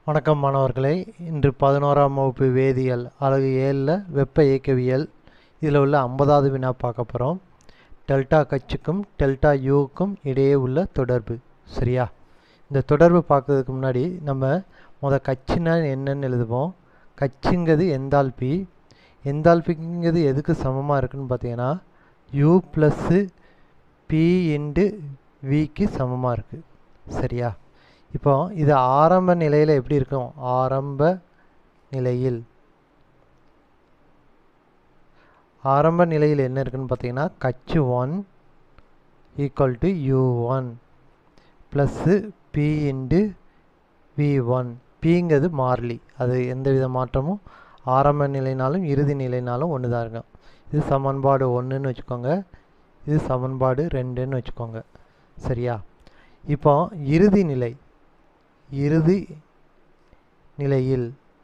வணக்கம் மாணவர்களே இன்று பதினோராம் வகுப்பு வேதியியல் அலகு ஏழில் வெப்ப இயக்கவியல் இதில் உள்ள ஐம்பதாவது வினா பார்க்க போகிறோம் டெல்டா கச்சுக்கும் டெல்டா யூவுக்கும் இடையே உள்ள தொடர்பு சரியா இந்த தொடர்பு பார்க்கறதுக்கு முன்னாடி நம்ம முத கச்சுனா என்னன்னு எழுதுவோம் கச்சுங்கிறது எந்தால்பி எந்தால்பிங்கிறது எதுக்கு சமமாக இருக்குன்னு பார்த்தீங்கன்னா யூ ப்ளஸ்ஸு பி இன்டு விக்கு சமமாக இருக்குது சரியா இப்போ இது ஆரம்ப நிலையில் எப்படி இருக்கும் ஆரம்ப நிலையில் ஆரம்ப நிலையில் என்ன இருக்குன்னு பார்த்தீங்கன்னா H one equal to U one plus P into V one பிங்கிறது மாறிலி அது எந்த வித மாற்றமும் ஆரம்ப நிலைனாலும் இறுதி நிலைனாலும் ஒன்று தான் இருக்கும் இது சமன்பாடு ஒன்றுன்னு வச்சுக்கோங்க இது சமன்பாடு ரெண்டுன்னு வச்சுக்கோங்க சரியா இப்போ இறுதி நிலை இறுதி நிலையில்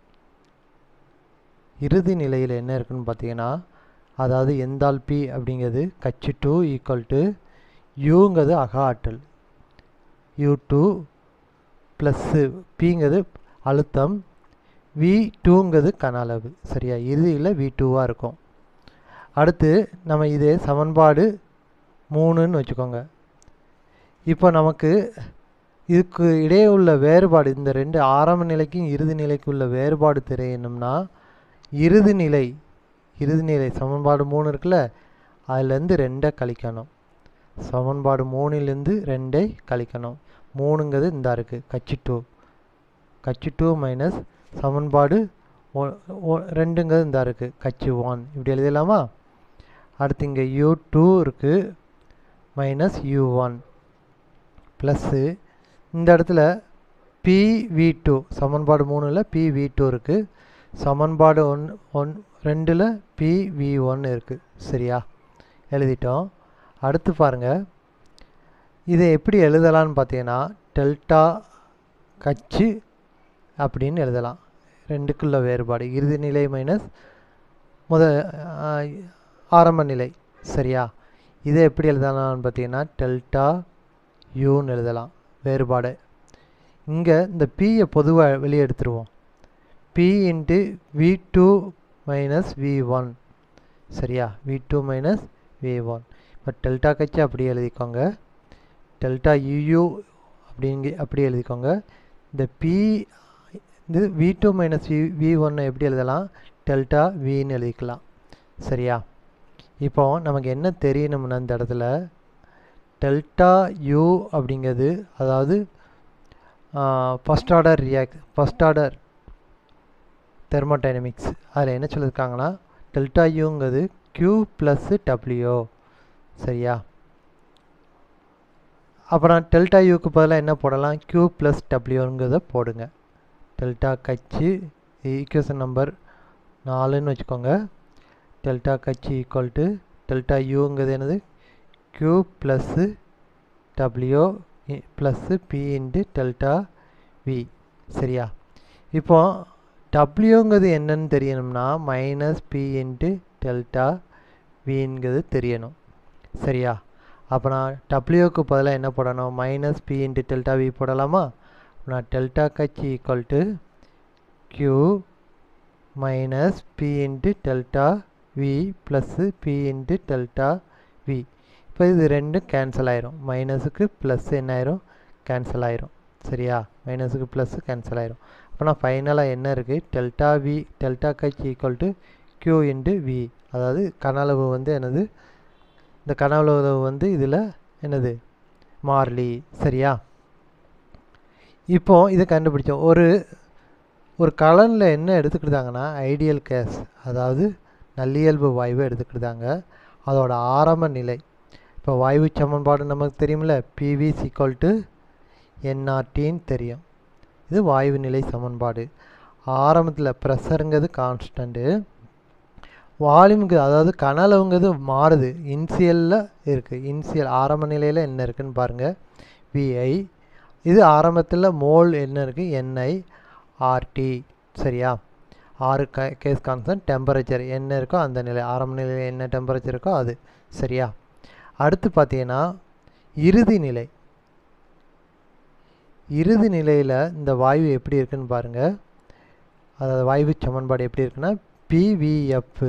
இறுதி நிலையில் என்ன இருக்குன்னு பார்த்தீங்கன்னா அதாவது எந்தால்பி அப்படிங்கிறது கச்சு டூ ஈக்குவல் டு யூங்கிறது அக ஆற்றல் யூ டூ ப்ளஸ்ஸு பிங்கிறது அழுத்தம் வி டூங்கிறது கன அளவு சரியா இறுதியில் வி டூவாக இருக்கும் அடுத்து நம்ம இதே சமன்பாடு மூணுன்னு வச்சுக்கோங்க இப்போ நமக்கு இதுக்கு இடையே உள்ள வேறுபாடு இந்த ரெண்டு ஆரம்ப நிலைக்கும் இறுதி நிலைக்கு உள்ள வேறுபாடு தெரியணும்னா இறுதி நிலை இறுதி நிலை சமன்பாடு மூணு இருக்குல்ல அதுலேருந்து ரெண்டை கழிக்கணும் சமன்பாடு மூணுலேருந்து ரெண்டை கழிக்கணும் மூணுங்கிறது இந்த இருக்குது கட்சி டூ கட்சி டூ மைனஸ் சமன்பாடு ரெண்டுங்கிறது இந்த இருக்குது கட்சி ஒன் இப்படி எழுதலாமா அடுத்து இங்கே யூ டூ இருக்குது மைனஸ் யூ ஒன் ப்ளஸ்ஸு இந்த இடத்துல பி வி டூ சமன்பாடு மூணில் பி வி டூ இருக்குது சமன்பாடு ஒன் ஒன் ரெண்டில் பி வி ஒன் இருக்குது சரியா எழுதிட்டோம் அடுத்து பாருங்கள் இதை எப்படி எழுதலான்னு பார்த்தீங்கன்னா டெல்டா கச்சு அப்படின்னு எழுதலாம் ரெண்டுக்குள்ள வேறுபாடு இறுதி நிலை மைனஸ் முத ஆரம்ப நிலை சரியா இதை எப்படி எழுதலாம்னு பார்த்தீங்கன்னா டெல்டா யூன்னு எழுதலாம் வேறுபாடு இங்கே இந்த பியை பொதுவாக வெளியே எடுத்துருவோம் P into V two minus V one சரியா V two minus V one இப்போ டெல்டா கட்சி அப்படியே எழுதிக்கோங்க டெல்டா யூயூ அப்படிங்க அப்படி எழுதிக்கோங்க இந்த பி இது V two minus V V ஒன்னை எப்படி எழுதலாம் டெல்டா வின்னு எழுதிக்கலாம் சரியா இப்போ நமக்கு என்ன தெரியணும்னா இந்த இடத்துல டெல்டா யூ அப்படிங்கிறது அதாவது first order react first order thermodynamics அதில் என்ன சொல்லியிருக்காங்கன்னா டெல்டா யூங்கிறது க்யூ ப்ளஸ்ஸு டபிள்யூ சரியா அப்புறம் டெல்டா யூக்கு பதிலாக என்ன போடலாம் க்யூ ப்ளஸ் டபிள்யூங்கிறத போடுங்க டெல்டா கட்சி ஈக்குவேஷன் நம்பர் நாலுன்னு வச்சுக்கோங்க டெல்டா கட்சி ஈக்குவல் டு டெல்டா யூங்கிறது என்னது Q plus W plus P into delta V சரியா இப்போ டபிள்யூங்கிறது என்னன்னு தெரியணும்னா மைனஸ் பி இன்ட்டு டெல்டா விங்கிறது தெரியணும் சரியா அப்போ நான் டபிள்யூக்கு பதிலாக என்ன போடணும் minus P into delta V போடலாமா நான் டெல்டா கட்சி equal to Q minus P into delta V plus P into delta V இப்போ இது ரெண்டும் கேன்சல் ஆயிரும் மைனஸுக்கு ப்ளஸ் என்ன ஆயிரும் கேன்சல் ஆயிரும் சரியா மைனஸுக்கு ப்ளஸ்ஸு கேன்சல் ஆயிரும் அப்போ நான் ஃபைனலாக என்ன இருக்குது delta V delta H equal to Q into V அதாவது கனளவு வந்து என்னது இந்த கனளவு வந்து இதில் என்னது மாறிலி சரியா இப்போ இதை கண்டுபிடிச்சோம் ஒரு ஒரு கலனில் என்ன எடுத்துக்கிட்டாங்கன்னா ஐடியல் கேஸ் அதாவது நல்லியல்பு வாயுவை எடுத்துக்கிட்டாங்க அதோட ஆரம்ப நிலை இப்போ வாயு சமன்பாடு நமக்கு தெரியுமில்ல பிவி சிக்வல் டு என்ஆர்டின்னு தெரியும் இது வாயு நிலை சமன்பாடு ஆரம்பத்தில் ப்ரெஷருங்கிறது கான்ஸ்டண்ட்டு வால்யூமுக்கு அதாவது கனளவுங்கிறது மாறுது இன்சியலில் இருக்குது இன்சியல் ஆரம்ப நிலையில் என்ன இருக்குதுன்னு பாருங்கள் விஐ இது ஆரம்பத்தில் மோல் என்ன இருக்குது என்ஐ ஆர்டி சரியா ஆறு க கேஸ் கான்ஸ்டன்ட் டெம்பரேச்சர் என்ன இருக்கோ அந்த நிலை ஆரம்ப நிலையில் என்ன டெம்பரேச்சர் இருக்கோ அது சரியா அடுத்து பார்த்தீங்கன்னா இறுதி நிலை இறுதி நிலையில் இந்த வாயு எப்படி இருக்குன்னு பாருங்கள் அதாவது வாயு சமன்பாடு எப்படி இருக்குன்னா பிவிஎஃப்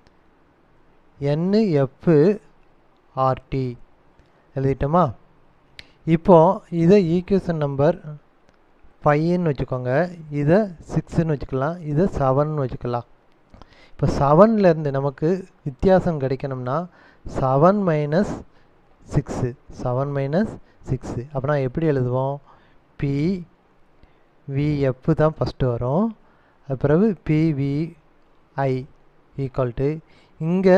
என்எஃப் ஆர்டி எழுதிட்டோமா இப்போ இதை ஈக்குவேஷன் நம்பர் ஃபைன்னு வச்சுக்கோங்க இதை சிக்ஸ்ன்னு வச்சுக்கலாம் இதை செவன்னு வச்சுக்கலாம் இப்போ செவன்லேருந்து நமக்கு வித்தியாசம் கிடைக்கணும்னா seven minus six seven minus six அப்படின்னா எப்படி எழுதுவோம் பி விஎஃப் தான் ஃபஸ்ட்டு வரும் அது பிறகு பிவிஐ ஈக்குவல் டு இங்கே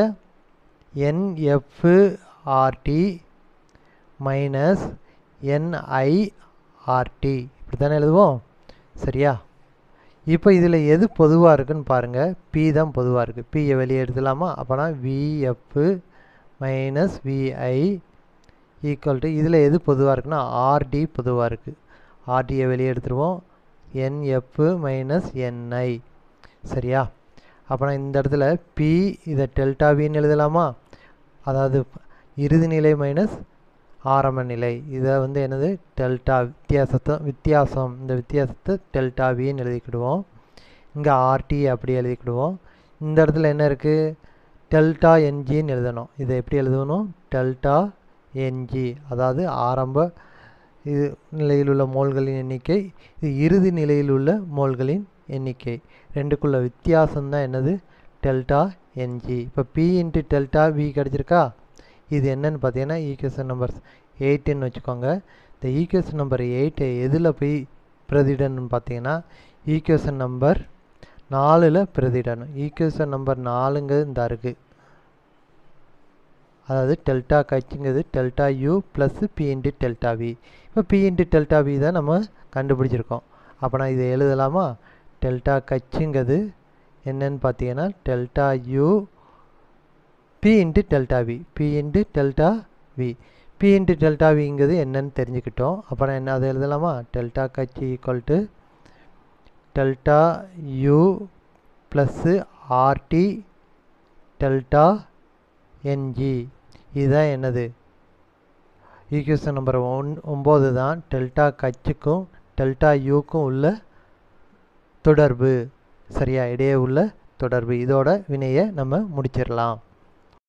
என்எஃப்ஆர்டி மைனஸ் என்ஐஆர்டி இப்படி தானே எழுதுவோம் சரியா இப்போ இதில் எது பொதுவாக இருக்குன்னு பாருங்கள் பி தான் பொதுவாக இருக்குது பியை வெளியே எடுத்துலாமா அப்போனா VF minus VI equal to இதில் எது பொதுவாக இருக்குன்னா ஆர்டி பொதுவாக இருக்குது ஆர்டியை வெளியே எடுத்துருவோம் என்எஃப் மைனஸ் என்ஐ சரியா அப்போனா இந்த இடத்துல பி இதை டெல்டா வின்னு எழுதலாமா அதாவது இறுதி நிலை மைனஸ் ஆரம்ப நிலை இதை வந்து என்னது டெல்டா வித்தியாசத்தை வித்தியாசம் இந்த வித்தியாசத்தை டெல்டா வின்னு எழுதிக்கிடுவோம் இங்கே ஆர்டி அப்படி எழுதிக்கிடுவோம் இந்த இடத்துல என்ன இருக்குது டெல்டா என்ஜின்னு எழுதணும் இதை எப்படி எழுதணும் டெல்டா என்ஜி அதாவது ஆரம்ப இது நிலையில் உள்ள மோல்களின் எண்ணிக்கை இது இறுதி நிலையில் உள்ள மோல்களின் எண்ணிக்கை ரெண்டுக்குள்ள வித்தியாசம் தான் என்னது டெல்டா என்ஜி இப்போ பி இன்ட்டு டெல்டா வி கிடச்சிருக்கா இது என்னன்னு பார்த்தீங்கன்னா ஈக்குவேஷன் நம்பர் எயிட்டுன்னு வச்சுக்கோங்க இந்த ஈக்குவேஷன் நம்பர் எயிட்டை எதில் போய் பிரதிடணும்னு பார்த்தீங்கன்னா ஈக்குவேஷன் நம்பர் நாலில் பிரதிடணும் ஈக்குவேஷன் நம்பர் நாலுங்க இந்த இருக்குது அதாவது டெல்டா கட்சிங்கிறது delta U plus P into delta V இப்போ பி இன்ட்டு டெல்டா வி தான் நம்ம கண்டுபிடிச்சிருக்கோம் அப்போ நான் இதை எழுதலாமா டெல்டா கட்சிங்கிறது என்னன்னு பார்த்தீங்கன்னா delta U P into delta V P into delta V P into delta விங்கிறது என்னன்னு தெரிஞ்சுக்கிட்டோம் அப்புறம் என்ன அதை எழுதலாமா டெல்டா கட்சி equal to delta U plus RT delta NG இதுதான் என்னது ஈக்குவேஷன் நம்பர் ஒன் ஒம்பது தான் டெல்டா கட்சிக்கும் டெல்டா யூக்கும் உள்ள தொடர்பு சரியா இடையே உள்ள தொடர்பு இதோட வினையை நம்ம முடிச்சிடலாம்